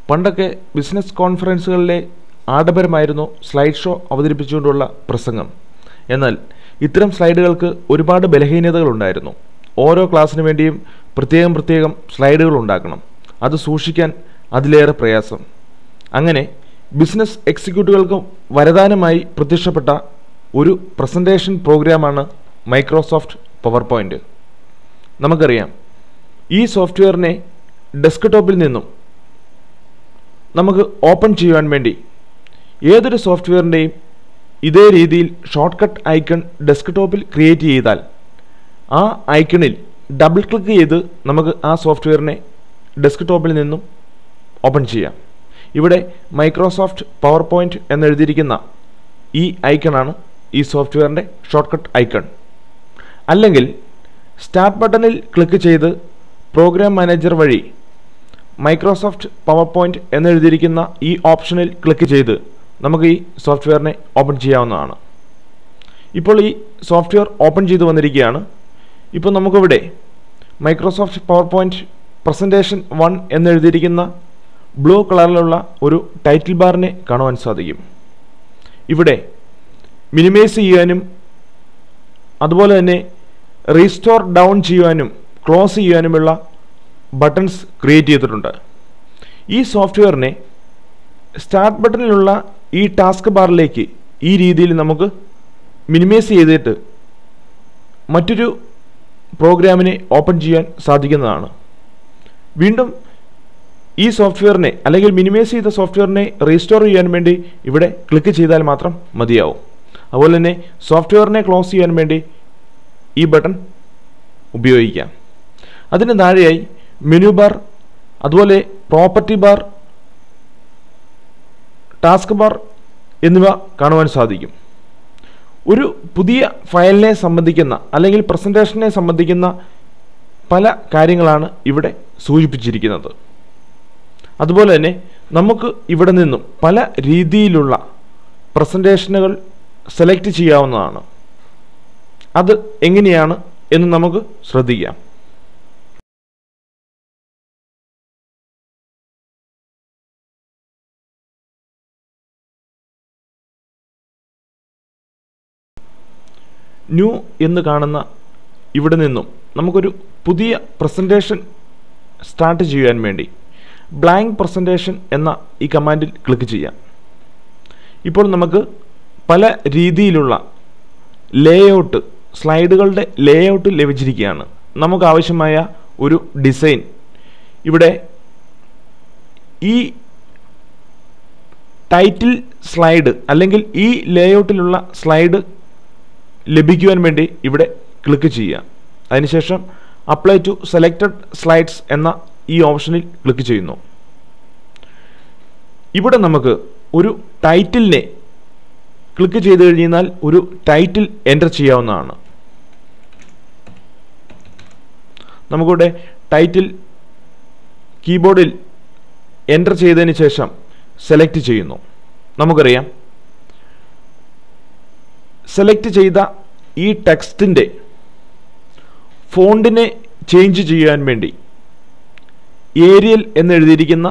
പണ്ടൊക്കെ ബിസിനസ് കോൺഫറൻസുകളിലെ ആഡംബരമായിരുന്നു സ്ലൈഡ് ഷോ അവതരിപ്പിച്ചുകൊണ്ടുള്ള പ്രസംഗം എന്നാൽ ഇത്തരം സ്ലൈഡുകൾക്ക് ഒരുപാട് ബലഹീനതകളുണ്ടായിരുന്നു ഓരോ ക്ലാസ്സിനു വേണ്ടിയും പ്രത്യേകം പ്രത്യേകം സ്ലൈഡുകൾ ഉണ്ടാക്കണം അത് സൂക്ഷിക്കാൻ അതിലേറെ പ്രയാസം അങ്ങനെ ബിസിനസ് എക്സിക്യൂട്ടീവുകൾക്ക് വരദാനമായി പ്രത്യക്ഷപ്പെട്ട ഒരു പ്രസൻറ്റേഷൻ പ്രോഗ്രാമാണ് മൈക്രോസോഫ്റ്റ് പവർ പോയിൻ്റ് നമുക്കറിയാം ഈ സോഫ്റ്റ്വെയറിനെ ഡെസ്ക്ടോപ്പിൽ നിന്നും നമുക്ക് ഓപ്പൺ ചെയ്യുവാൻ വേണ്ടി ഏതൊരു സോഫ്റ്റ്വെയറിൻ്റെയും ഇതേ രീതിയിൽ ഷോർട്ട് കട്ട് ഐക്കൺ ഡെസ്ക്ടോപ്പിൽ ക്രിയേറ്റ് ചെയ്താൽ ആ ഐക്കണിൽ ഡബിൾ ക്ലിക്ക് ചെയ്ത് നമുക്ക് ആ സോഫ്റ്റ്വെയറിനെ ഡെസ്ക്ടോപ്പിൽ നിന്നും ഓപ്പൺ ചെയ്യാം ഇവിടെ മൈക്രോസോഫ്റ്റ് പവർ പോയിൻ്റ് എന്നെഴുതിയിരിക്കുന്ന ഈ ഐക്കണാണ് ഈ സോഫ്റ്റ്വെയറിൻ്റെ ഷോർട്ട് കട്ട് ഐക്കൺ അല്ലെങ്കിൽ സ്റ്റാർട്ട് ബട്ടണിൽ ക്ലിക്ക് ചെയ്ത് പ്രോഗ്രാം മാനേജർ വഴി മൈക്രോസോഫ്റ്റ് പവർ പോയിൻ്റ് എന്നെഴുതിയിരിക്കുന്ന ഈ ഓപ്ഷനിൽ ക്ലിക്ക് ചെയ്ത് നമുക്ക് ഈ സോഫ്റ്റ്വെയറിനെ ഓപ്പൺ ചെയ്യാവുന്നതാണ് ഇപ്പോൾ ഈ സോഫ്റ്റ്വെയർ ഓപ്പൺ ചെയ്തു വന്നിരിക്കുകയാണ് ഇപ്പോൾ നമുക്കിവിടെ Microsoft PowerPoint presentation one എന്നെഴുതിയിരിക്കുന്ന ബ്ലൂ കളറിലുള്ള ഒരു ടൈറ്റിൽ ബാറിനെ കാണുവാൻ സാധിക്കും ഇവിടെ മിനിമൈസ് ചെയ്യാനും അതുപോലെ തന്നെ റീസ്റ്റോർ ഡൗൺ ചെയ്യുവാനും ക്ലോസ് ചെയ്യാനുമുള്ള ബട്ടൺസ് ക്രിയേറ്റ് ചെയ്തിട്ടുണ്ട് ഈ സോഫ്റ്റ്വെയറിനെ സ്റ്റാർട്ട് ബട്ടണിലുള്ള ഈ ടാസ്ക് ബാറിലേക്ക് ഈ രീതിയിൽ നമുക്ക് മിനിമൈസ് ചെയ്തിട്ട് മറ്റൊരു പ്രോഗ്രാമിനെ ഓപ്പൺ ചെയ്യാൻ സാധിക്കുന്നതാണ് വീണ്ടും ഈ സോഫ്റ്റ്വെയറിനെ അല്ലെങ്കിൽ മിനിമൈസ് ചെയ്ത സോഫ്റ്റ്വെയറിനെ റീസ്റ്റോർ ചെയ്യാൻ വേണ്ടി ഇവിടെ ക്ലിക്ക് ചെയ്താൽ മാത്രം മതിയാവും അതുപോലെ തന്നെ സോഫ്റ്റ്വെയറിനെ ക്ലോസ് ചെയ്യാൻ വേണ്ടി ഈ ബട്ടൺ ഉപയോഗിക്കാം അതിന് താഴെയായി മെനു ബാർ അതുപോലെ പ്രോപ്പർട്ടി ബാർ ടാസ്ക് ബാർ എന്നിവ കാണുവാൻ സാധിക്കും ഒരു പുതിയ ഫയലിനെ സംബന്ധിക്കുന്ന അല്ലെങ്കിൽ പ്രസൻറ്റേഷനെ സംബന്ധിക്കുന്ന പല കാര്യങ്ങളാണ് ഇവിടെ സൂചിപ്പിച്ചിരിക്കുന്നത് അതുപോലെ തന്നെ നമുക്ക് ഇവിടെ നിന്നും പല രീതിയിലുള്ള പ്രസൻറ്റേഷനുകൾ സെലക്ട് ചെയ്യാവുന്നതാണ് അത് എങ്ങനെയാണ് എന്ന് നമുക്ക് ശ്രദ്ധിക്കാം ന്യൂ എന്ന് കാണുന്ന ഇവിടെ നിന്നും നമുക്കൊരു പുതിയ പ്രസൻറ്റേഷൻ സ്റ്റാർട്ട് ചെയ്യാൻ വേണ്ടി ബ്ലാങ്ക് പ്രസൻറ്റേഷൻ എന്ന ഈ കമാൻഡിൽ ക്ലിക്ക് ചെയ്യാം ഇപ്പോൾ നമുക്ക് പല രീതിയിലുള്ള ലേഔട്ട് സ്ലൈഡുകളുടെ ലേഔട്ട് ലഭിച്ചിരിക്കുകയാണ് നമുക്ക് ആവശ്യമായ ഒരു ഡിസൈൻ ഇവിടെ ഈ ടൈറ്റിൽ സ്ലൈഡ് അല്ലെങ്കിൽ ഈ ലേഔട്ടിലുള്ള സ്ലൈഡ് ലഭിക്കുവാൻ വേണ്ടി ഇവിടെ ക്ലിക്ക് ചെയ്യുക അതിനുശേഷം അപ്ലൈ ടു സെലക്റ്റഡ് സ്ലൈഡ്സ് എന്ന ഈ ഓപ്ഷനിൽ ക്ലിക്ക് ചെയ്യുന്നു ഇവിടെ നമുക്ക് ഒരു ടൈറ്റിലിനെ ക്ലിക്ക് ചെയ്ത് കഴിഞ്ഞാൽ ഒരു ടൈറ്റിൽ എൻ്റർ ചെയ്യാവുന്നതാണ് നമുക്കിവിടെ ടൈറ്റിൽ കീബോർഡിൽ എൻ്റർ ചെയ്തതിന് ശേഷം സെലക്ട് ചെയ്യുന്നു നമുക്കറിയാം സെലക്ട് ചെയ്ത ഈ ടെക്സ്റ്റിൻ്റെ ഫോണ്ടിനെ ചേഞ്ച് ചെയ്യാൻ വേണ്ടി ഏരിയൽ എന്നെഴുതിയിരിക്കുന്ന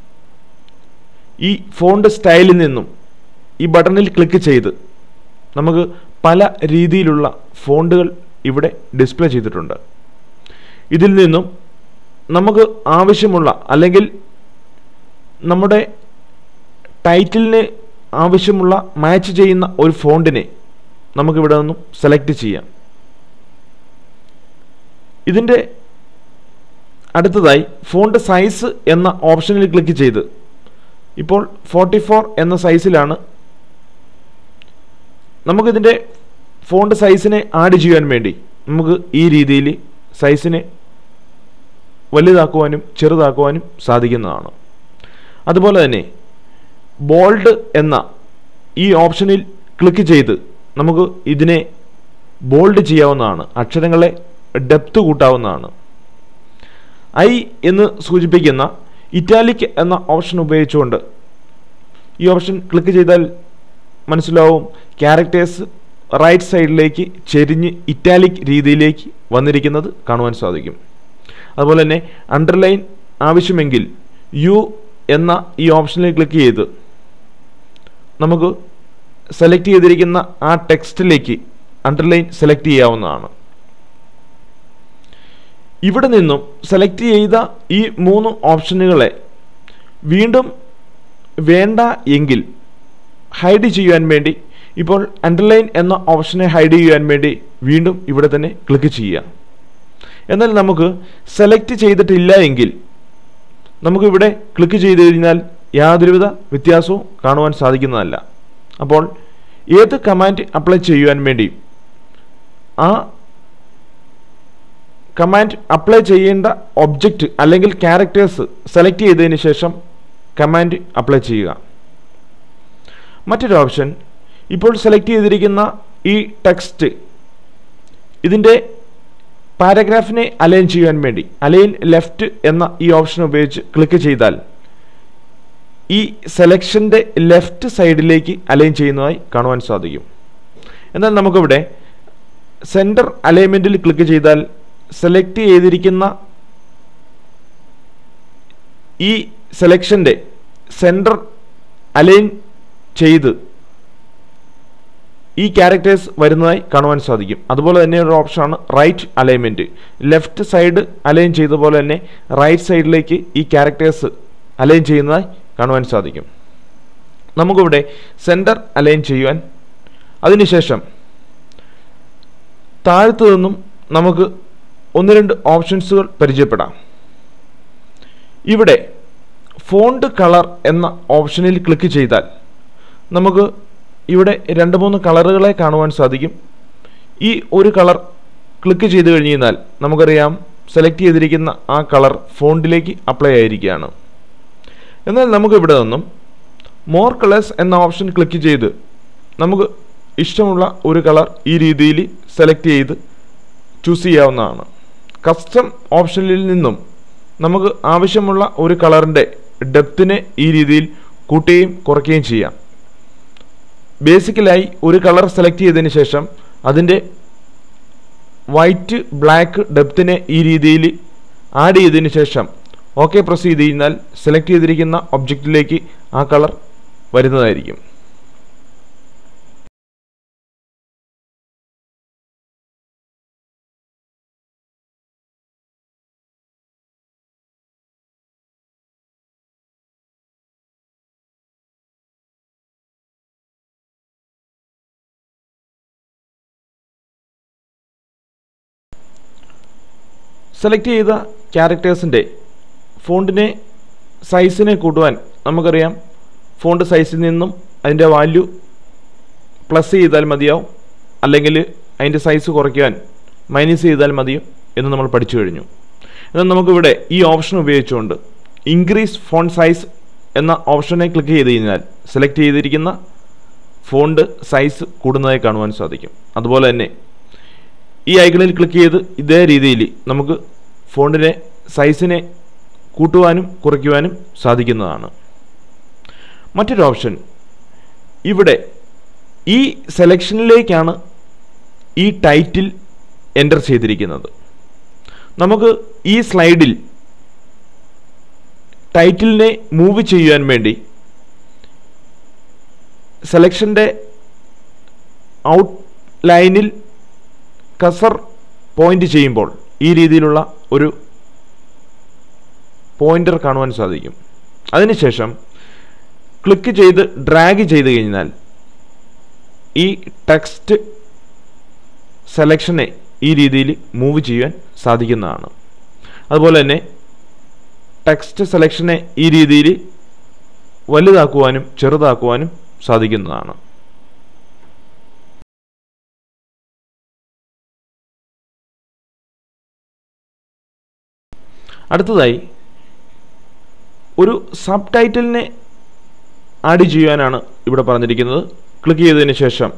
ഈ ഫോണ്ട് സ്റ്റൈലിൽ നിന്നും ഈ ബട്ടണിൽ ക്ലിക്ക് ചെയ്ത് നമുക്ക് പല രീതിയിലുള്ള ഫോണ്ടുകൾ ഇവിടെ ഡിസ്പ്ലേ ചെയ്തിട്ടുണ്ട് ഇതിൽ നിന്നും നമുക്ക് ആവശ്യമുള്ള അല്ലെങ്കിൽ നമ്മുടെ ടൈറ്റിലിന് ആവശ്യമുള്ള മാച്ച് ചെയ്യുന്ന ഒരു ഫോണ്ടിനെ നമുക്കിവിടെ നിന്നും സെലക്ട് ചെയ്യാം ഇതിൻ്റെ അടുത്തതായി ഫോണ്ട് സൈസ് എന്ന ഓപ്ഷനിൽ ക്ലിക്ക് ചെയ്ത് ഇപ്പോൾ ഫോർട്ടി ഫോർ എന്ന സൈസിലാണ് നമുക്കിതിൻ്റെ ഫോണ്ട് സൈസിനെ ആഡ് ചെയ്യാൻ വേണ്ടി നമുക്ക് ഈ രീതിയിൽ സൈസിനെ വലുതാക്കുവാനും ചെറുതാക്കുവാനും സാധിക്കുന്നതാണ് അതുപോലെ തന്നെ ബോൾഡ് എന്ന ഈ ഓപ്ഷനിൽ ക്ലിക്ക് ചെയ്ത് നമുക്ക് ഇതിനെ ബോൾഡ് ചെയ്യാവുന്നതാണ് അക്ഷരങ്ങളെ ഡെപ്ത് കൂട്ടാവുന്നതാണ് ഐ എന്ന് സൂചിപ്പിക്കുന്ന ഇറ്റാലിക് എന്ന ഓപ്ഷൻ ഉപയോഗിച്ചുകൊണ്ട് ഈ ഓപ്ഷൻ ക്ലിക്ക് ചെയ്താൽ മനസ്സിലാവും ക്യാരക്ടേഴ്സ് റൈറ്റ് സൈഡിലേക്ക് ചെരിഞ്ഞ് ഇറ്റാലിക് രീതിയിലേക്ക് വന്നിരിക്കുന്നത് കാണുവാൻ സാധിക്കും അതുപോലെ തന്നെ അണ്ടർലൈൻ ആവശ്യമെങ്കിൽ യു എന്ന ഈ ഓപ്ഷനിൽ ക്ലിക്ക് ചെയ്ത് നമുക്ക് സെലക്ട് ചെയ്തിരിക്കുന്ന ആ ടെക്സ്റ്റിലേക്ക് അണ്ടർലൈൻ സെലക്ട് ചെയ്യാവുന്നതാണ് ഇവിടെ നിന്നും സെലക്ട് ചെയ്ത ഈ മൂന്ന് ഓപ്ഷനുകളെ വീണ്ടും വേണ്ട എങ്കിൽ ഹൈഡ് ചെയ്യാൻ വേണ്ടി ഇപ്പോൾ അണ്ടർലൈൻ എന്ന ഓപ്ഷനെ ഹൈഡ് ചെയ്യാൻ വേണ്ടി വീണ്ടും ഇവിടെ തന്നെ ക്ലിക്ക് ചെയ്യുക എന്നാൽ നമുക്ക് സെലക്ട് ചെയ്തിട്ടില്ല എങ്കിൽ നമുക്കിവിടെ ക്ലിക്ക് ചെയ്ത് കഴിഞ്ഞാൽ യാതൊരുവിധ വ്യത്യാസവും കാണുവാൻ സാധിക്കുന്നതല്ല അപ്പോൾ ഏത് കമാൻഡ് അപ്ലൈ ചെയ്യുവാൻ വേണ്ടി ആ കമാൻഡ് അപ്ലൈ ചെയ്യേണ്ട ഒബ്ജക്റ്റ് അല്ലെങ്കിൽ ക്യാരക്ടേഴ്സ് സെലക്ട് ചെയ്തതിന് ശേഷം കമാൻഡ് അപ്ലൈ ചെയ്യുക മറ്റൊരു ഓപ്ഷൻ ഇപ്പോൾ സെലക്ട് ചെയ്തിരിക്കുന്ന ഈ ടെക്സ്റ്റ് ഇതിൻ്റെ പാരഗ്രാഫിനെ അലൈൻ ചെയ്യാൻ വേണ്ടി അലൈൻ ലെഫ്റ്റ് എന്ന ഈ ഓപ്ഷൻ ഉപയോഗിച്ച് ക്ലിക്ക് ചെയ്താൽ ഈ സെലക്ഷൻ്റെ ലെഫ്റ്റ് സൈഡിലേക്ക് അലൈൻ ചെയ്യുന്നതായി കാണുവാൻ സാധിക്കും എന്നാൽ നമുക്കിവിടെ സെൻറ്റർ അലൈൻമെൻറ്റിൽ ക്ലിക്ക് ചെയ്താൽ സെലക്ട് ചെയ്തിരിക്കുന്ന ഈ സെലക്ഷൻ്റെ സെൻറ്റർ അലൈൻ ചെയ്ത് ഈ ക്യാരക്ടേഴ്സ് വരുന്നതായി കാണുവാൻ സാധിക്കും അതുപോലെ തന്നെ ഒരു ഓപ്ഷനാണ് right alignment left side align ചെയ്ത പോലെ തന്നെ റൈറ്റ് സൈഡിലേക്ക് ഈ ക്യാരക്ടേഴ്സ് അലൈൻ ചെയ്യുന്നതായി കാണുവാൻ സാധിക്കും നമുക്കിവിടെ സെൻറ്റർ അലൈൻ ചെയ്യുവാൻ അതിനുശേഷം താഴത്തു നിന്നും നമുക്ക് ഒന്ന് രണ്ട് ഓപ്ഷൻസുകൾ പരിചയപ്പെടാം ഇവിടെ ഫോണ്ട് കളർ എന്ന ഓപ്ഷനിൽ ക്ലിക്ക് ചെയ്താൽ നമുക്ക് ഇവിടെ രണ്ട് മൂന്ന് കളറുകളെ കാണുവാൻ സാധിക്കും ഈ ഒരു കളർ ക്ലിക്ക് ചെയ്ത് കഴിഞ്ഞ് കഴിഞ്ഞാൽ നമുക്കറിയാം സെലക്ട് ചെയ്തിരിക്കുന്ന ആ കളർ ഫോണ്ടിലേക്ക് അപ്ലൈ ആയിരിക്കുകയാണ് എന്നാൽ നമുക്ക് ഇവിടെ നിന്നും മോർ കളേഴ്സ് എന്ന ഓപ്ഷൻ ക്ലിക്ക് ചെയ്ത് നമുക്ക് ഇഷ്ടമുള്ള ഒരു കളർ ഈ രീതിയിൽ സെലക്ട് ചെയ്ത് ചൂസ് ചെയ്യാവുന്നതാണ് കസ്റ്റം ഓപ്ഷനിൽ നിന്നും നമുക്ക് ആവശ്യമുള്ള ഒരു കളറിൻ്റെ ഡെപ്തിനെ ഈ രീതിയിൽ കൂട്ടുകയും കുറയ്ക്കുകയും ചെയ്യാം ബേസിക്കലായി ഒരു കളർ സെലക്ട് ചെയ്തതിന് ശേഷം അതിൻ്റെ വൈറ്റ് ബ്ലാക്ക് ഡെപ്തിനെ ഈ രീതിയിൽ ആഡ് ചെയ്തതിന് ശേഷം ഓക്കെ പ്രസ് ചെയ്ത് കഴിഞ്ഞാൽ സെലക്ട് ചെയ്തിരിക്കുന്ന ഒബ്ജക്റ്റിലേക്ക് ആ കളർ വരുന്നതായിരിക്കും സെലക്ട് ചെയ്ത ക്യാരക്ടേഴ്സിൻ്റെ ഫോണ്ടിനെ സൈസിനെ കൂട്ടുവാൻ നമുക്കറിയാം ഫോണ്ട് സൈസിൽ നിന്നും അതിൻ്റെ വാല്യൂ പ്ലസ് ചെയ്താൽ മതിയാവും അല്ലെങ്കിൽ അതിൻ്റെ സൈസ് കുറയ്ക്കാൻ മൈനസ് ചെയ്താൽ മതിയോ എന്ന് നമ്മൾ പഠിച്ചു കഴിഞ്ഞു എന്നാൽ നമുക്കിവിടെ ഈ ഓപ്ഷൻ ഉപയോഗിച്ചുകൊണ്ട് ഇൻക്രീസ് ഫോൺ സൈസ് എന്ന ഓപ്ഷനെ ക്ലിക്ക് ചെയ്ത് കഴിഞ്ഞാൽ സെലക്ട് ചെയ്തിരിക്കുന്ന ഫോണ്ട് സൈസ് കൂടുന്നതായി കാണുവാൻ സാധിക്കും അതുപോലെ തന്നെ ഈ ഐക്കണിൽ ക്ലിക്ക് ചെയ്ത് ഇതേ രീതിയിൽ നമുക്ക് ഫോണ്ടിനെ സൈസിനെ കൂട്ടുവാനും കുറയ്ക്കുവാനും സാധിക്കുന്നതാണ് മറ്റൊരു ഓപ്ഷൻ ഇവിടെ ഈ സെലക്ഷനിലേക്കാണ് ഈ ടൈറ്റിൽ എൻ്റർ ചെയ്തിരിക്കുന്നത് നമുക്ക് ഈ സ്ലൈഡിൽ ടൈറ്റിലിനെ മൂവ് ചെയ്യുവാൻ വേണ്ടി സെലക്ഷൻ്റെ ഔട്ട് ലൈനിൽ കസർ പോയിന്റ് ചെയ്യുമ്പോൾ ഈ രീതിയിലുള്ള ഒരു പോയിന്റർ കാണുവാൻ സാധിക്കും അതിനുശേഷം ക്ലിക്ക് ചെയ്ത് ഡ്രാഗ് ചെയ്ത് കഴിഞ്ഞാൽ ഈ ടെക്സ്റ്റ് സെലക്ഷനെ ഈ രീതിയിൽ മൂവ് ചെയ്യാൻ സാധിക്കുന്നതാണ് അതുപോലെ തന്നെ ടെക്സ്റ്റ് സെലക്ഷനെ ഈ രീതിയിൽ വലുതാക്കുവാനും ചെറുതാക്കുവാനും സാധിക്കുന്നതാണ് അടുത്തതായി ഒരു സബ് ടൈറ്റിലിനെ ആഡ് ചെയ്യാനാണ് ഇവിടെ പറഞ്ഞിരിക്കുന്നത് ക്ലിക്ക് ചെയ്തതിന് ശേഷം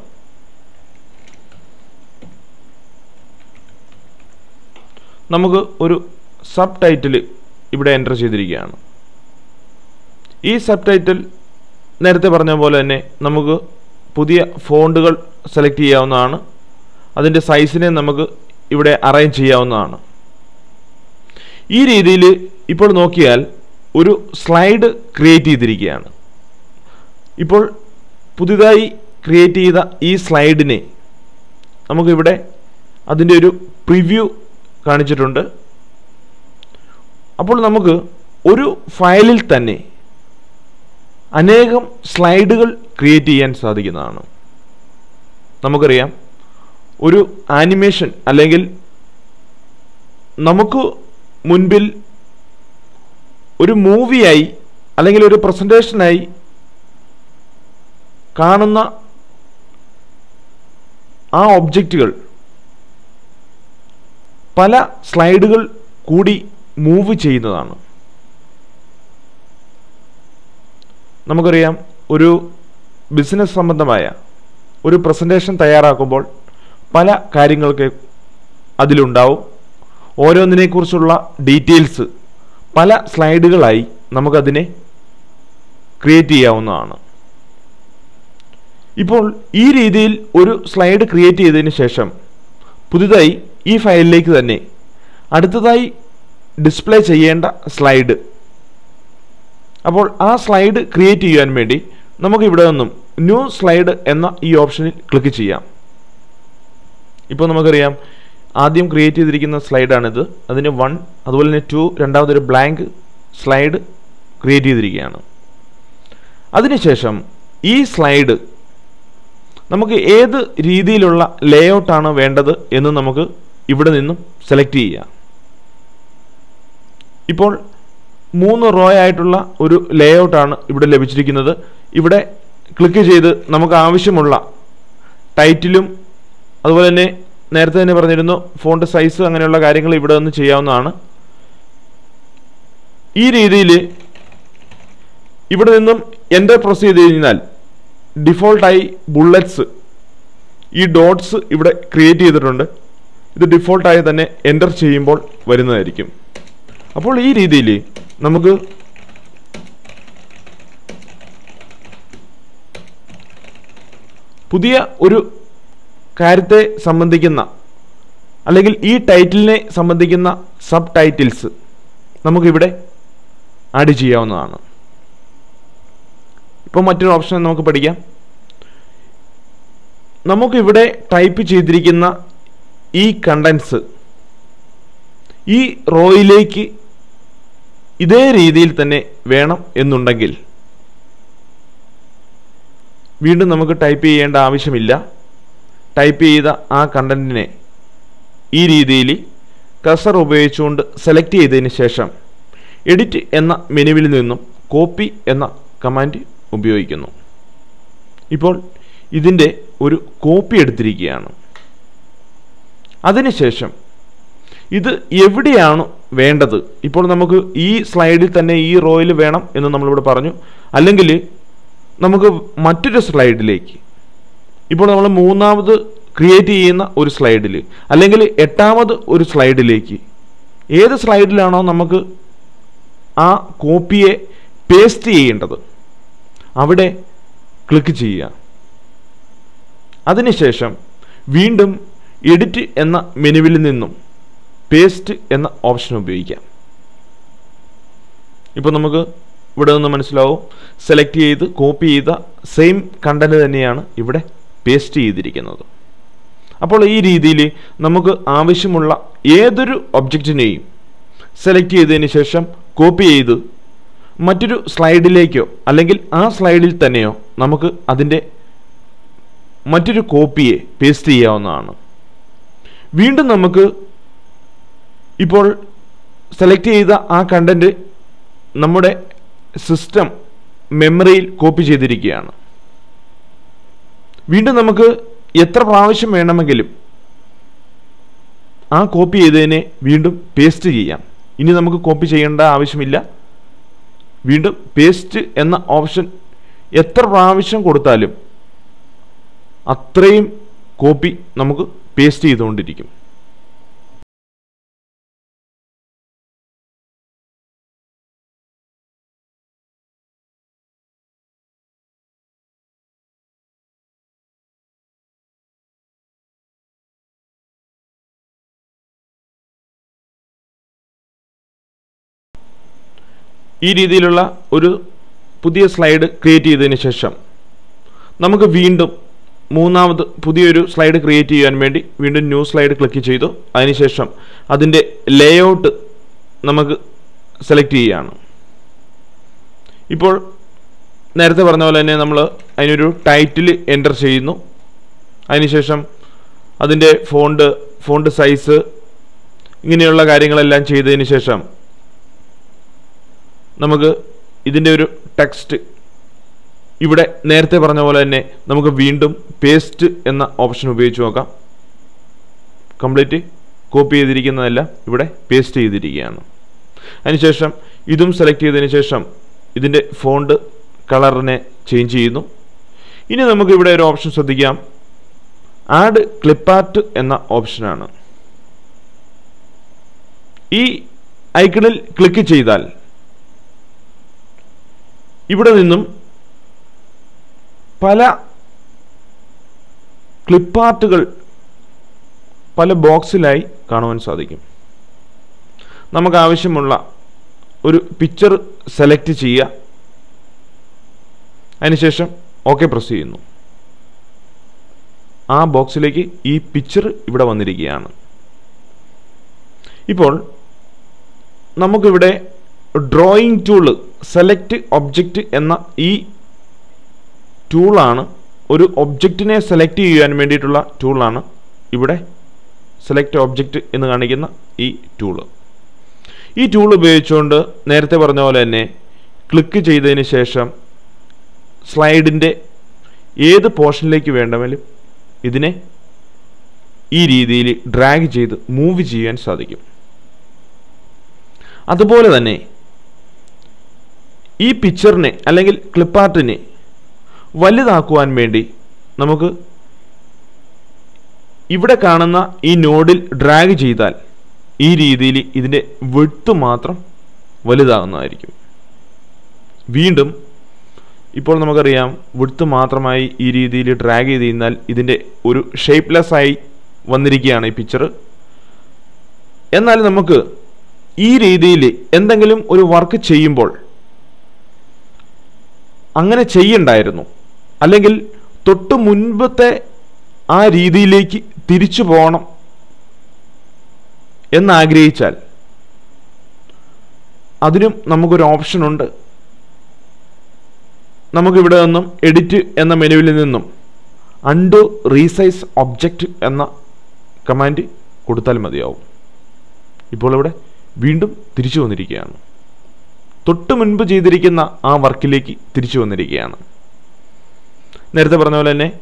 നമുക്ക് ഒരു സബ് ടൈറ്റിൽ ഇവിടെ എൻ്റർ ചെയ്തിരിക്കുകയാണ് ഈ സബ് ടൈറ്റിൽ നേരത്തെ പറഞ്ഞ പോലെ തന്നെ നമുക്ക് പുതിയ ഫോണ്ടുകൾ സെലക്ട് ചെയ്യാവുന്നതാണ് അതിൻ്റെ സൈസിനെ നമുക്ക് ഇവിടെ അറേഞ്ച് ചെയ്യാവുന്നതാണ് ഈ രീതിയിൽ ഇപ്പോൾ നോക്കിയാൽ ഒരു സ്ലൈഡ് ക്രിയേറ്റ് ചെയ്തിരിക്കുകയാണ് ഇപ്പോൾ പുതിയതായി ക്രിയേറ്റ് ചെയ്ത ഈ സ്ലൈഡിനെ നമുക്കിവിടെ അതിൻ്റെ ഒരു പ്രിവ്യൂ കാണിച്ചിട്ടുണ്ട് അപ്പോൾ നമുക്ക് ഒരു ഫയലിൽ തന്നെ അനേകം സ്ലൈഡുകൾ ക്രിയേറ്റ് ചെയ്യാൻ സാധിക്കുന്നതാണ് നമുക്കറിയാം ഒരു ആനിമേഷൻ അല്ലെങ്കിൽ നമുക്ക് മുൻപിൽ ഒരു മൂവിയായി അല്ലെങ്കിൽ ഒരു പ്രസൻറ്റേഷനായി കാണുന്ന ആ ഒബ്ജക്റ്റുകൾ പല സ്ലൈഡുകൾ കൂടി മൂവ് ചെയ്യുന്നതാണ് നമുക്കറിയാം ഒരു ബിസിനസ് സംബന്ധമായ ഒരു പ്രസൻറ്റേഷൻ തയ്യാറാക്കുമ്പോൾ പല കാര്യങ്ങൾക്ക് അതിലുണ്ടാവും ഓരോന്നിനെക്കുറിച്ചുള്ള ഡീറ്റെയിൽസ് പല സ്ലൈഡുകളായി നമുക്കതിനെ ക്രിയേറ്റ് ചെയ്യാവുന്നതാണ് ഇപ്പോൾ ഈ രീതിയിൽ ഒരു സ്ലൈഡ് ക്രിയേറ്റ് ചെയ്തതിന് ശേഷം പുതുതായി ഈ ഫയലിലേക്ക് തന്നെ അടുത്തതായി ഡിസ്പ്ലേ ചെയ്യേണ്ട സ്ലൈഡ് അപ്പോൾ ആ സ്ലൈഡ് ക്രിയേറ്റ് ചെയ്യാൻ വേണ്ടി നമുക്ക് ഇവിടെ നിന്നും ന്യൂ സ്ലൈഡ് എന്ന ഈ ഓപ്ഷനിൽ ക്ലിക്ക് ചെയ്യാം ഇപ്പോൾ നമുക്കറിയാം ആദ്യം ക്രിയേറ്റ് ചെയ്തിരിക്കുന്ന സ്ലൈഡാണിത് അതിന് വൺ അതുപോലെ തന്നെ ടു രണ്ടാമതൊരു ബ്ലാങ്ക് സ്ലൈഡ് ക്രിയേറ്റ് ചെയ്തിരിക്കുകയാണ് അതിനുശേഷം ഈ സ്ലൈഡ് നമുക്ക് ഏത് രീതിയിലുള്ള ലേഔട്ടാണ് വേണ്ടത് എന്ന് നമുക്ക് ഇവിടെ നിന്നും സെലക്ട് ചെയ്യാം ഇപ്പോൾ മൂന്ന് റോ ആയിട്ടുള്ള ഒരു ലേഔട്ടാണ് ഇവിടെ ലഭിച്ചിരിക്കുന്നത് ഇവിടെ ക്ലിക്ക് ചെയ്ത് നമുക്ക് ആവശ്യമുള്ള ടൈറ്റിലും അതുപോലെ തന്നെ നേരത്തെ തന്നെ പറഞ്ഞിരുന്നു ഫോണ്ട് സൈസ് അങ്ങനെയുള്ള കാര്യങ്ങൾ ഇവിടെ നിന്ന് ചെയ്യാവുന്നതാണ് ഈ രീതിയിൽ ഇവിടെ നിന്നും എൻ്റർ പ്രസ് ചെയ്ത് കഴിഞ്ഞാൽ ഡിഫോൾട്ടായി ബുള്ളറ്റ്സ് ഈ ഡോട്ട്സ് ഇവിടെ ക്രിയേറ്റ് ചെയ്തിട്ടുണ്ട് ഇത് ഡിഫോൾട്ടായി തന്നെ എൻ്റർ ചെയ്യുമ്പോൾ വരുന്നതായിരിക്കും അപ്പോൾ ഈ രീതിയിൽ നമുക്ക് പുതിയ ഒരു കാര്യത്തെ സംബന്ധിക്കുന്ന അല്ലെങ്കിൽ ഈ ടൈറ്റിലിനെ സംബന്ധിക്കുന്ന സബ് ടൈറ്റിൽസ് നമുക്കിവിടെ ആഡ് ചെയ്യാവുന്നതാണ് ഇപ്പോൾ മറ്റൊരു ഓപ്ഷൻ നമുക്ക് പഠിക്കാം നമുക്കിവിടെ ടൈപ്പ് ചെയ്തിരിക്കുന്ന ഈ കണ്ടൻസ് ഈ റോയിലേക്ക് ഇതേ രീതിയിൽ തന്നെ വേണം എന്നുണ്ടെങ്കിൽ വീണ്ടും നമുക്ക് ടൈപ്പ് ചെയ്യേണ്ട ആവശ്യമില്ല ടൈപ്പ് ചെയ്ത ആ കണ്ടന്റിനെ ഈ രീതിയിൽ കസർ ഉപയോഗിച്ചുകൊണ്ട് സെലക്ട് ചെയ്തതിന് ശേഷം എഡിറ്റ് എന്ന മെനുവിൽ നിന്നും കോപ്പി എന്ന കമാൻഡ് ഉപയോഗിക്കുന്നു ഇപ്പോൾ ഇതിൻ്റെ ഒരു കോപ്പി എടുത്തിരിക്കുകയാണ് അതിനുശേഷം ഇത് എവിടെയാണ് വേണ്ടത് ഇപ്പോൾ നമുക്ക് ഈ സ്ലൈഡിൽ തന്നെ ഈ റോയിൽ വേണം എന്ന് നമ്മളിവിടെ പറഞ്ഞു അല്ലെങ്കിൽ നമുക്ക് മറ്റൊരു സ്ലൈഡിലേക്ക് ഇപ്പോൾ നമ്മൾ മൂന്നാമത് ക്രിയേറ്റ് ചെയ്യുന്ന ഒരു സ്ലൈഡിൽ അല്ലെങ്കിൽ എട്ടാമത് ഒരു സ്ലൈഡിലേക്ക് ഏത് സ്ലൈഡിലാണോ നമുക്ക് ആ കോപ്പിയെ പേസ്റ്റ് ചെയ്യേണ്ടത് അവിടെ ക്ലിക്ക് ചെയ്യുക അതിനുശേഷം വീണ്ടും എഡിറ്റ് എന്ന മെനുവിൽ നിന്നും പേസ്റ്റ് എന്ന ഓപ്ഷൻ ഉപയോഗിക്കാം ഇപ്പോൾ നമുക്ക് ഇവിടെ നിന്ന് മനസ്സിലാവും സെലക്ട് ചെയ്ത് കോപ്പി ചെയ്ത സെയിം കണ്ടന്റ് തന്നെയാണ് ഇവിടെ പേസ്റ്റ് ചെയ്തിരിക്കുന്നത് അപ്പോൾ ഈ രീതിയിൽ നമുക്ക് ആവശ്യമുള്ള ഏതൊരു ഒബ്ജക്റ്റിനെയും സെലക്ട് ചെയ്തതിന് ശേഷം കോപ്പി ചെയ്ത് മറ്റൊരു സ്ലൈഡിലേക്കോ അല്ലെങ്കിൽ ആ സ്ലൈഡിൽ തന്നെയോ നമുക്ക് അതിൻ്റെ മറ്റൊരു കോപ്പിയെ പേസ്റ്റ് ചെയ്യാവുന്നതാണ് വീണ്ടും നമുക്ക് ഇപ്പോൾ സെലക്ട് ചെയ്ത ആ കണ്ടന്റ് നമ്മുടെ സിസ്റ്റം മെമ്മറിയിൽ കോപ്പി ചെയ്തിരിക്കുകയാണ് വീണ്ടും നമുക്ക് എത്ര പ്രാവശ്യം വേണമെങ്കിലും ആ കോപ്പി ചെയ്തതിനെ വീണ്ടും പേസ്റ്റ് ചെയ്യാം ഇനി നമുക്ക് കോപ്പി ചെയ്യേണ്ട ആവശ്യമില്ല വീണ്ടും പേസ്റ്റ് എന്ന ഓപ്ഷൻ എത്ര പ്രാവശ്യം കൊടുത്താലും അത്രയും കോപ്പി നമുക്ക് പേസ്റ്റ് ചെയ്തുകൊണ്ടിരിക്കും ഈ രീതിയിലുള്ള ഒരു പുതിയ സ്ലൈഡ് ക്രിയേറ്റ് ചെയ്തതിന് ശേഷം നമുക്ക് വീണ്ടും മൂന്നാമത് പുതിയൊരു സ്ലൈഡ് ക്രിയേറ്റ് ചെയ്യാൻ വേണ്ടി വീണ്ടും ന്യൂ സ്ലൈഡ് ക്ലിക്ക് ചെയ്തു അതിനുശേഷം അതിൻ്റെ ലേഔട്ട് നമുക്ക് സെലക്ട് ചെയ്യുകയാണ് ഇപ്പോൾ നേരത്തെ പറഞ്ഞ പോലെ തന്നെ നമ്മൾ അതിനൊരു ടൈറ്റിൽ എൻ്റർ ചെയ്യുന്നു അതിനുശേഷം അതിൻ്റെ ഫോണ്ട് ഫോണ്ട് സൈസ് ഇങ്ങനെയുള്ള കാര്യങ്ങളെല്ലാം ചെയ്തതിന് ശേഷം നമുക്ക് ഇതിൻ്റെ ഒരു ടെക്സ്റ്റ് ഇവിടെ നേരത്തെ പറഞ്ഞ പോലെ തന്നെ നമുക്ക് വീണ്ടും പേസ്റ്റ് എന്ന ഓപ്ഷൻ ഉപയോഗിച്ച് നോക്കാം കംപ്ലീറ്റ് കോപ്പി ചെയ്തിരിക്കുന്നതെല്ലാം ഇവിടെ പേസ്റ്റ് ചെയ്തിരിക്കുകയാണ് അതിനുശേഷം ഇതും സെലക്ട് ചെയ്തതിന് ശേഷം ഇതിൻ്റെ ഫോണ്ട് കളറിനെ ചേഞ്ച് ചെയ്യുന്നു ഇനി നമുക്ക് ഇവിടെ ഒരു ഓപ്ഷൻ ശ്രദ്ധിക്കാം ആഡ് ക്ലിപ്പാർട്ട് എന്ന ഓപ്ഷനാണ് ഈ ഐക്കണിൽ ക്ലിക്ക് ചെയ്താൽ ഇവിടെ നിന്നും പല ക്ലിപ്പാർട്ടുകൾ പല ബോക്സിലായി കാണുവാൻ സാധിക്കും നമുക്ക് ആവശ്യമുള്ള ഒരു പിക്ചർ സെലക്ട് ചെയ്യുക അതിനുശേഷം ഓക്കെ പ്രസ് ചെയ്യുന്നു ആ ബോക്സിലേക്ക് ഈ പിക്ചർ ഇവിടെ വന്നിരിക്കുകയാണ് ഇപ്പോൾ നമുക്കിവിടെ ഡ്രോയിങ് ടൂള് സെലക്ട് ഒബ്ജക്റ്റ് എന്ന ഈ ടൂളാണ് ഒരു ഒബ്ജക്റ്റിനെ സെലക്ട് ചെയ്യാൻ വേണ്ടിയിട്ടുള്ള ടൂളാണ് ഇവിടെ സെലക്ട് ഒബ്ജക്റ്റ് എന്ന് കാണിക്കുന്ന ഈ ടൂള് ഈ ടൂൾ ഉപയോഗിച്ചുകൊണ്ട് നേരത്തെ പറഞ്ഞ പോലെ തന്നെ ക്ലിക്ക് ചെയ്തതിന് ശേഷം സ്ലൈഡിൻ്റെ ഏത് പോർഷനിലേക്ക് വേണമെങ്കിലും ഇതിനെ ഈ രീതിയിൽ ഡ്രാഗ് ചെയ്ത് മൂവ് ചെയ്യാൻ സാധിക്കും അതുപോലെ തന്നെ ഈ പിക്ചറിനെ അല്ലെങ്കിൽ ക്ലിപ്പാർട്ടിനെ വലുതാക്കുവാൻ വേണ്ടി നമുക്ക് ഇവിടെ കാണുന്ന ഈ നോഡിൽ ഡ്രാഗ് ചെയ്താൽ ഈ രീതിയിൽ ഇതിൻ്റെ വെട്ട് മാത്രം വലുതാകുന്നതായിരിക്കും വീണ്ടും ഇപ്പോൾ നമുക്കറിയാം വിടുത്ത് മാത്രമായി ഈ രീതിയിൽ ഡ്രാഗ് ചെയ്ത് കഴിഞ്ഞാൽ ഇതിൻ്റെ ഒരു ഷേപ്പ്ലെസ് ആയി വന്നിരിക്കുകയാണ് ഈ പിക്ചർ എന്നാൽ നമുക്ക് ഈ രീതിയിൽ എന്തെങ്കിലും ഒരു വർക്ക് ചെയ്യുമ്പോൾ അങ്ങനെ ചെയ്യണ്ടായിരുന്നു അല്ലെങ്കിൽ തൊട്ട് മുൻപത്തെ ആ രീതിയിലേക്ക് തിരിച്ചു പോകണം എന്നാഗ്രഹിച്ചാൽ അതിനും നമുക്കൊരു ഓപ്ഷനുണ്ട് നമുക്കിവിടെ നിന്നും എഡിറ്റ് എന്ന മെനുവിൽ നിന്നും അണ്ടു റീസൈസ് ഒബ്ജക്റ്റ് എന്ന കമാൻഡ് കൊടുത്താൽ മതിയാവും ഇപ്പോൾ ഇവിടെ വീണ്ടും തിരിച്ചു വന്നിരിക്കുകയാണ് തൊട്ട് മുൻപ് ചെയ്തിരിക്കുന്ന ആ വർക്കിലേക്ക് തിരിച്ചു വന്നിരിക്കുകയാണ് നേരത്തെ പറഞ്ഞ പോലെ തന്നെ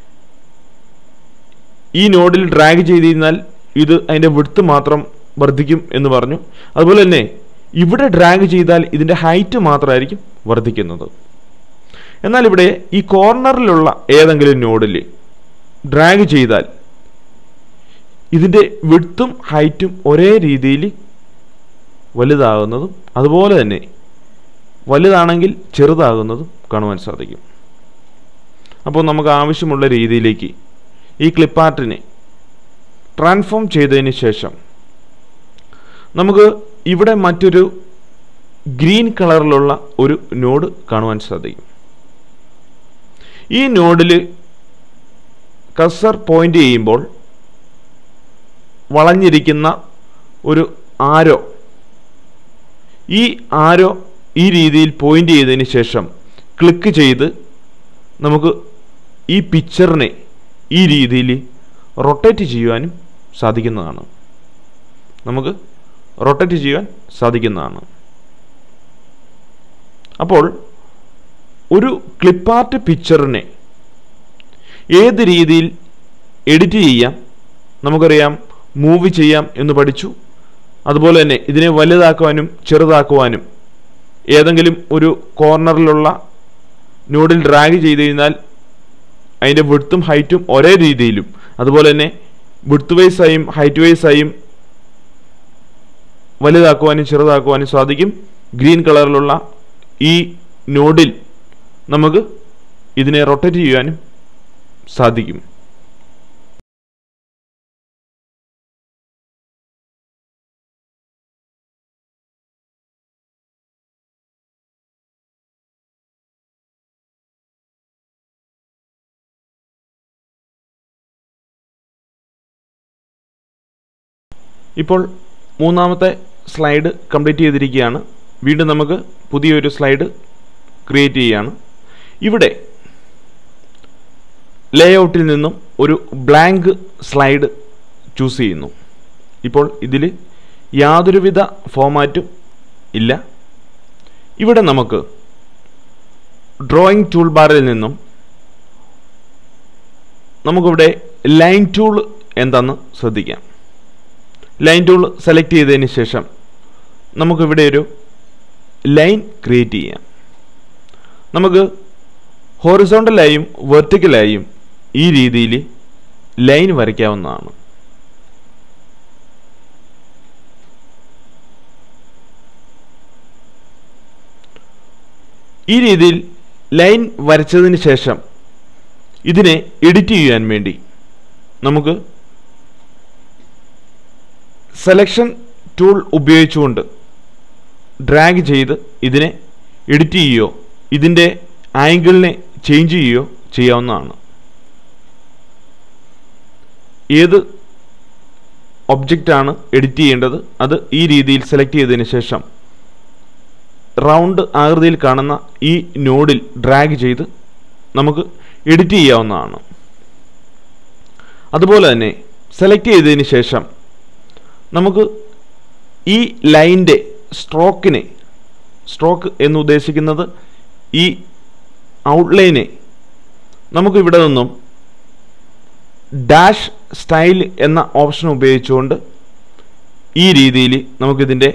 ഈ നോഡിൽ ഡ്രാഗ് ചെയ്ത് കഴിഞ്ഞാൽ ഇത് അതിൻ്റെ വിടുത്ത് മാത്രം വർദ്ധിക്കും എന്ന് പറഞ്ഞു അതുപോലെ തന്നെ ഇവിടെ ഡ്രാഗ് ചെയ്താൽ ഇതിൻ്റെ ഹൈറ്റ് മാത്രമായിരിക്കും വർദ്ധിക്കുന്നത് എന്നാൽ ഇവിടെ ഈ കോർണറിലുള്ള ഏതെങ്കിലും നോഡിൽ ഡ്രാഗ് ചെയ്താൽ ഇതിൻ്റെ വിടുത്തും ഹൈറ്റും ഒരേ രീതിയിൽ വലുതാകുന്നതും അതുപോലെ തന്നെ വലുതാണെങ്കിൽ ചെറുതാകുന്നതും കാണുവാൻ സാധിക്കും അപ്പോൾ നമുക്ക് ആവശ്യമുള്ള രീതിയിലേക്ക് ഈ ക്ലിപ്പാർട്ടിനെ ട്രാൻസ്ഫോം ചെയ്തതിന് ശേഷം നമുക്ക് ഇവിടെ മറ്റൊരു ഗ്രീൻ കളറിലുള്ള ഒരു നോഡ് കാണുവാൻ സാധിക്കും ഈ നോഡിൽ കസർ പോയിന്റ് ചെയ്യുമ്പോൾ വളഞ്ഞിരിക്കുന്ന ഒരു ആരോ ഈ ആരോ ഈ രീതിയിൽ പോയിന്റ് ചെയ്തതിന് ശേഷം ക്ലിക്ക് ചെയ്ത് നമുക്ക് ഈ പിക്ചറിനെ ഈ രീതിയിൽ റൊട്ടേറ്റ് ചെയ്യുവാനും സാധിക്കുന്നതാണ് നമുക്ക് റൊട്ടേറ്റ് ചെയ്യുവാൻ സാധിക്കുന്നതാണ് അപ്പോൾ ഒരു ക്ലിപ്പാർട്ട് പിക്ചറിനെ ഏത് രീതിയിൽ എഡിറ്റ് ചെയ്യാം നമുക്കറിയാം മൂവ് ചെയ്യാം എന്ന് പഠിച്ചു അതുപോലെ തന്നെ ഇതിനെ വലുതാക്കുവാനും ചെറുതാക്കുവാനും ഏതെങ്കിലും ഒരു കോർണറിലുള്ള നോഡിൽ ഡ്രാഗ് ചെയ്ത് കഴിഞ്ഞാൽ അതിൻ്റെ വിടുത്തും ഹൈറ്റും ഒരേ രീതിയിലും അതുപോലെ തന്നെ വിടുത്ത് വൈസായും ഹൈറ്റ് വൈസായും വലുതാക്കുവാനും ചെറുതാക്കുവാനും സാധിക്കും ഗ്രീൻ കളറിലുള്ള ഈ നോഡിൽ നമുക്ക് ഇതിനെ റൊട്ടേറ്റ് ചെയ്യാനും സാധിക്കും ഇപ്പോൾ മൂന്നാമത്തെ സ്ലൈഡ് കംപ്ലീറ്റ് ചെയ്തിരിക്കുകയാണ് വീണ്ടും നമുക്ക് പുതിയൊരു സ്ലൈഡ് ക്രിയേറ്റ് ചെയ്യുകയാണ് ഇവിടെ ലേഔട്ടിൽ നിന്നും ഒരു ബ്ലാങ്ക് സ്ലൈഡ് ചൂസ് ചെയ്യുന്നു ഇപ്പോൾ ഇതിൽ യാതൊരുവിധ ഫോമാറ്റും ഇല്ല ഇവിടെ നമുക്ക് ഡ്രോയിങ് ടൂൾ ബാറിൽ നിന്നും നമുക്കിവിടെ ലൈൻ ടൂൾ എന്താണെന്ന് ശ്രദ്ധിക്കാം ലൈൻ ടൂൾ സെലക്ട് ചെയ്തതിന് ശേഷം നമുക്കിവിടെ ഒരു ലൈൻ ക്രിയേറ്റ് ചെയ്യാം നമുക്ക് ഹോറിസോണ്ടലായും വെർട്ടിക്കലായും ഈ രീതിയിൽ ലൈൻ വരയ്ക്കാവുന്നതാണ് ഈ രീതിയിൽ ലൈൻ വരച്ചതിന് ശേഷം ഇതിനെ എഡിറ്റ് ചെയ്യാൻ വേണ്ടി നമുക്ക് സെലക്ഷൻ ടൂൾ ഉപയോഗിച്ചുകൊണ്ട് ഡ്രാഗ് ചെയ്ത് ഇതിനെ എഡിറ്റ് ചെയ്യുകയോ ഇതിൻ്റെ ആംഗിളിനെ ചേഞ്ച് ചെയ്യുകയോ ചെയ്യാവുന്നതാണ് ഏത് ഒബ്ജക്റ്റാണ് എഡിറ്റ് ചെയ്യേണ്ടത് അത് ഈ രീതിയിൽ സെലക്ട് ചെയ്തതിന് ശേഷം റൗണ്ട് ആകൃതിയിൽ കാണുന്ന ഈ നോഡിൽ ഡ്രാഗ് ചെയ്ത് നമുക്ക് എഡിറ്റ് ചെയ്യാവുന്നതാണ് അതുപോലെ തന്നെ സെലക്ട് ചെയ്തതിന് ശേഷം നമുക്ക് ഈ ലൈൻ്റെ സ്ട്രോക്കിനെ സ്ട്രോക്ക് എന്ന് ഉദ്ദേശിക്കുന്നത് ഈ ഔട്ട്ലൈനെ നമുക്ക് ഇവിടെ നിന്നും ഡാഷ് സ്റ്റൈൽ എന്ന ഓപ്ഷൻ ഉപയോഗിച്ചുകൊണ്ട് ഈ രീതിയിൽ നമുക്കിതിൻ്റെ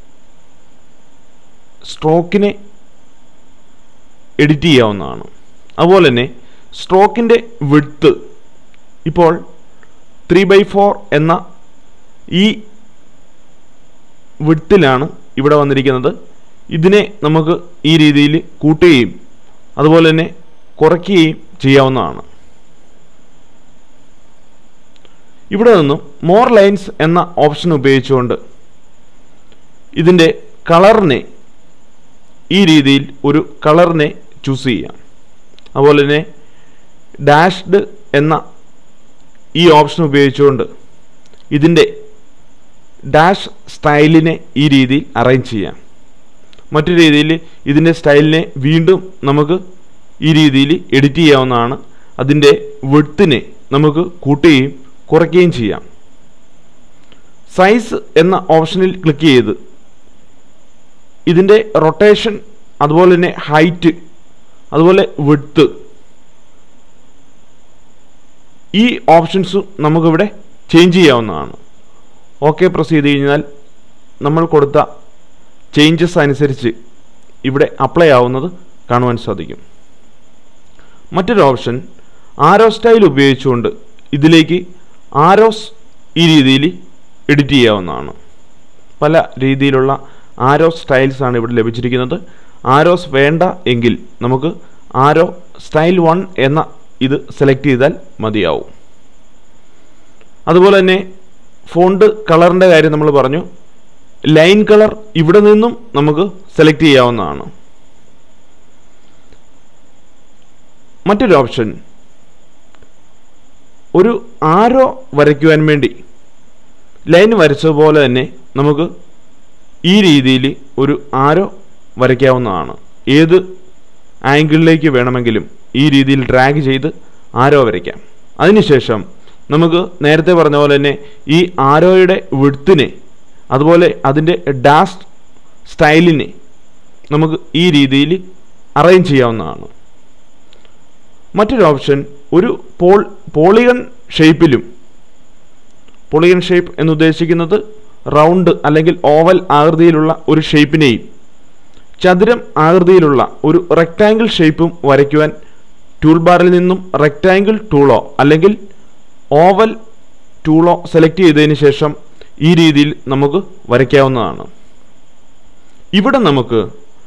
സ്ട്രോക്കിനെ എഡിറ്റ് ചെയ്യാവുന്നതാണ് അതുപോലെ തന്നെ സ്ട്രോക്കിൻ്റെ വിഡ്ത്ത് ഇപ്പോൾ ത്രീ ബൈ ഫോർ എന്ന ഈ വിഡ്ത്തിലാണ് ഇവിടെ വന്നിരിക്കുന്നത് ഇതിനെ നമുക്ക് ഈ രീതിയിൽ കൂട്ടുകയും അതുപോലെ തന്നെ കുറയ്ക്കുകയും ചെയ്യാവുന്നതാണ് ഇവിടെ നിന്നും മോർ ലൈൻസ് എന്ന ഓപ്ഷൻ ഉപയോഗിച്ചുകൊണ്ട് ഇതിൻ്റെ കളറിനെ ഈ രീതിയിൽ ഒരു കളറിനെ ചൂസ് ചെയ്യാം അതുപോലെ തന്നെ ഡാഷ്ഡ് എന്ന ഈ ഓപ്ഷൻ ഉപയോഗിച്ചുകൊണ്ട് ഇതിൻ്റെ ഡാഷ് സ്റ്റൈലിനെ ഈ രീതിയിൽ അറേഞ്ച് ചെയ്യാം മറ്റു രീതിയിൽ ഇതിൻ്റെ സ്റ്റൈലിനെ വീണ്ടും നമുക്ക് ഈ രീതിയിൽ എഡിറ്റ് ചെയ്യാവുന്നതാണ് അതിൻ്റെ വിഡ്ത്തിനെ നമുക്ക് കൂട്ടുകയും കുറയ്ക്കുകയും ചെയ്യാം സൈസ് എന്ന ഓപ്ഷനിൽ ക്ലിക്ക് ചെയ്ത് ഇതിൻ്റെ റൊട്ടേഷൻ അതുപോലെ തന്നെ ഹൈറ്റ് അതുപോലെ വിഡ്ത്ത് ഈ ഓപ്ഷൻസും നമുക്കിവിടെ ചേഞ്ച് ചെയ്യാവുന്നതാണ് ഓക്കെ പ്രസ് ചെയ്ത് കഴിഞ്ഞാൽ നമ്മൾ കൊടുത്ത ചേഞ്ചസ് അനുസരിച്ച് ഇവിടെ അപ്ലൈ ആവുന്നത് കാണുവാൻ സാധിക്കും മറ്റൊരു ഓപ്ഷൻ ആരോ സ്റ്റൈൽ ഉപയോഗിച്ചുകൊണ്ട് ഇതിലേക്ക് ആരോസ് ഈ രീതിയിൽ എഡിറ്റ് ചെയ്യാവുന്നതാണ് പല രീതിയിലുള്ള ആരോ സ്റ്റൈൽസ് ആണ് ഇവിടെ ലഭിച്ചിരിക്കുന്നത് ആരോസ് വേണ്ട എങ്കിൽ നമുക്ക് ആരോ സ്റ്റൈൽ വൺ എന്ന ഇത് സെലക്ട് ചെയ്താൽ മതിയാവും അതുപോലെ തന്നെ ഫോണ്ട് കളറിൻ്റെ കാര്യം നമ്മൾ പറഞ്ഞു ലൈൻ കളർ ഇവിടെ നിന്നും നമുക്ക് സെലക്ട് ചെയ്യാവുന്നതാണ് മറ്റൊരു ഓപ്ഷൻ ഒരു ആരോ വരയ്ക്കുവാൻ വേണ്ടി ലൈൻ വരച്ചതുപോലെ തന്നെ നമുക്ക് ഈ രീതിയിൽ ഒരു ആരോ വരയ്ക്കാവുന്നതാണ് ഏത് ആംഗിളിലേക്ക് വേണമെങ്കിലും ഈ രീതിയിൽ ഡ്രാഗ് ചെയ്ത് ആരോ വരയ്ക്കാം അതിനുശേഷം നമുക്ക് നേരത്തെ പറഞ്ഞ പോലെ തന്നെ ഈ ആരോയുടെ വിഡ്ത്തിനെ അതുപോലെ അതിൻ്റെ ഡാസ്റ്റ് സ്റ്റൈലിനെ നമുക്ക് ഈ രീതിയിൽ അറേഞ്ച് ചെയ്യാവുന്നതാണ് മറ്റൊരു ഓപ്ഷൻ ഒരു പോൾ പോളിഗൺ ഷേപ്പിലും പോളിഗൺ ഷേപ്പ് എന്നുദ്ദേശിക്കുന്നത് റൗണ്ട് അല്ലെങ്കിൽ ഓവൽ ആകൃതിയിലുള്ള ഒരു ഷേപ്പിനെയും ചതുരം ആകൃതിയിലുള്ള ഒരു റെക്റ്റാങ്കിൾ ഷേപ്പും വരയ്ക്കുവാൻ ടൂൾ ബാറിൽ നിന്നും റെക്റ്റാങ്കിൾ ടൂളോ അല്ലെങ്കിൽ ഓവൽ ടൂളോ സെലക്ട് ചെയ്തതിന് ശേഷം ഈ രീതിയിൽ നമുക്ക് വരയ്ക്കാവുന്നതാണ് ഇവിടെ നമുക്ക്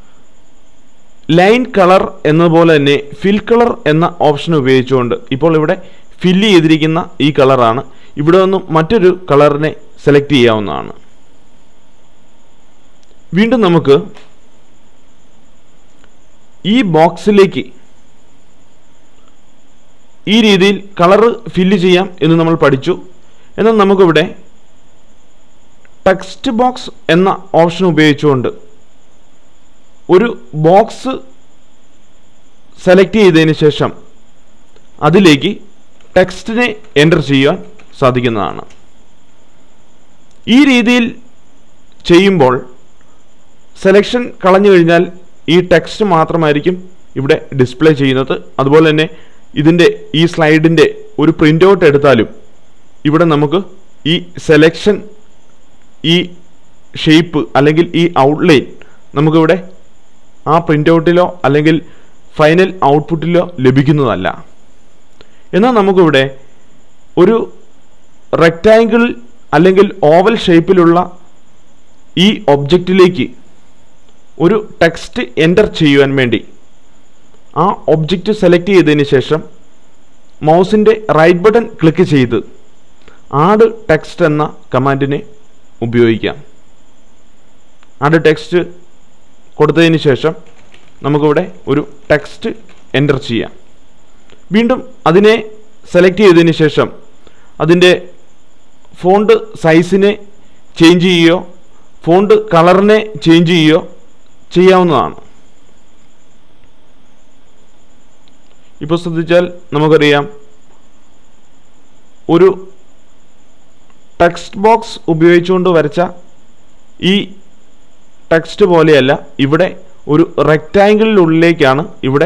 ലൈൻ കളർ എന്നതുപോലെ തന്നെ ഫിൽ കളർ എന്ന ഓപ്ഷൻ ഉപയോഗിച്ചുകൊണ്ട് ഇപ്പോൾ ഇവിടെ ഫില്ല് ചെയ്തിരിക്കുന്ന ഈ കളറാണ് ഇവിടെ നിന്നും മറ്റൊരു കളറിനെ സെലക്ട് ചെയ്യാവുന്നതാണ് വീണ്ടും നമുക്ക് ഈ ബോക്സിലേക്ക് ഈ രീതിയിൽ കളറ് ഫില്ല് ചെയ്യാം എന്ന് നമ്മൾ പഠിച്ചു എന്നാൽ നമുക്കിവിടെ ടെക്സ്റ്റ് ബോക്സ് എന്ന ഓപ്ഷൻ ഉപയോഗിച്ചുകൊണ്ട് ഒരു ബോക്സ് സെലക്ട് ചെയ്തതിന് ശേഷം അതിലേക്ക് ടെക്സ്റ്റിനെ എൻ്റർ ചെയ്യുവാൻ സാധിക്കുന്നതാണ് ഈ രീതിയിൽ ചെയ്യുമ്പോൾ സെലക്ഷൻ കളഞ്ഞു കഴിഞ്ഞാൽ ഈ ടെക്സ്റ്റ് മാത്രമായിരിക്കും ഇവിടെ ഡിസ്പ്ലേ ചെയ്യുന്നത് അതുപോലെ തന്നെ ഇതിൻ്റെ ഈ സ്ലൈഡിൻ്റെ ഒരു പ്രിൻ്റ് ഔട്ട് എടുത്താലും ഇവിടെ നമുക്ക് ഈ സെലക്ഷൻ ഈ ഷേപ്പ് അല്ലെങ്കിൽ ഈ ഔട്ട്ലൈൻ നമുക്കിവിടെ ആ പ്രിൻ്റ് ഔട്ടിലോ അല്ലെങ്കിൽ ഫൈനൽ ഔട്ട്പുട്ടിലോ ലഭിക്കുന്നതല്ല എന്നാൽ നമുക്കിവിടെ ഒരു റെക്റ്റാങ്കിൾ അല്ലെങ്കിൽ ഓവൽ ഷേപ്പിലുള്ള ഈ ഒബ്ജക്റ്റിലേക്ക് ഒരു ടെക്സ്റ്റ് എൻ്റർ ചെയ്യുവാൻ വേണ്ടി ആ ഒബ്ജക്റ്റ് സെലക്ട് ചെയ്തതിന് ശേഷം മൗസിൻ്റെ റൈറ്റ് ബട്ടൺ ക്ലിക്ക് ചെയ്ത് ആഡ് ടെക്സ്റ്റ് എന്ന കമാൻഡിനെ ഉപയോഗിക്കാം ആഡ് ടെക്സ്റ്റ് കൊടുത്തതിന് ശേഷം നമുക്കിവിടെ ഒരു ടെക്സ്റ്റ് എൻ്റർ ചെയ്യാം വീണ്ടും അതിനെ സെലക്ട് ചെയ്തതിന് ശേഷം അതിൻ്റെ ഫോണ്ട് സൈസിനെ ചേഞ്ച് ചെയ്യുകയോ ഫോണ്ട് കളറിനെ ചേഞ്ച് ചെയ്യുകയോ ചെയ്യാവുന്നതാണ് ഇപ്പോൾ ശ്രദ്ധിച്ചാൽ നമുക്കറിയാം ഒരു ടെക്സ്റ്റ് ബോക്സ് ഉപയോഗിച്ചുകൊണ്ട് വരച്ച ഈ ടെക്സ്റ്റ് പോലെയല്ല ഇവിടെ ഒരു റെക്റ്റാങ്കിളിനുള്ളിലേക്കാണ് ഇവിടെ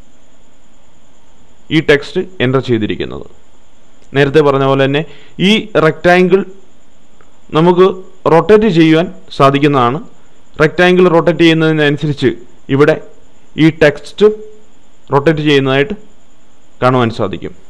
ഈ ടെക്സ്റ്റ് എൻ്റർ ചെയ്തിരിക്കുന്നത് നേരത്തെ പറഞ്ഞ പോലെ തന്നെ ഈ റെക്റ്റാങ്കിൾ നമുക്ക് റൊട്ടേറ്റ് ചെയ്യുവാൻ സാധിക്കുന്നതാണ് റെക്റ്റാങ്കിൾ റൊട്ടേറ്റ് ചെയ്യുന്നതിനനുസരിച്ച് ഇവിടെ ഈ ടെക്സ്റ്റ് റൊട്ടേറ്റ് ചെയ്യുന്നതായിട്ട് കാണുവാൻ സാധിക്കും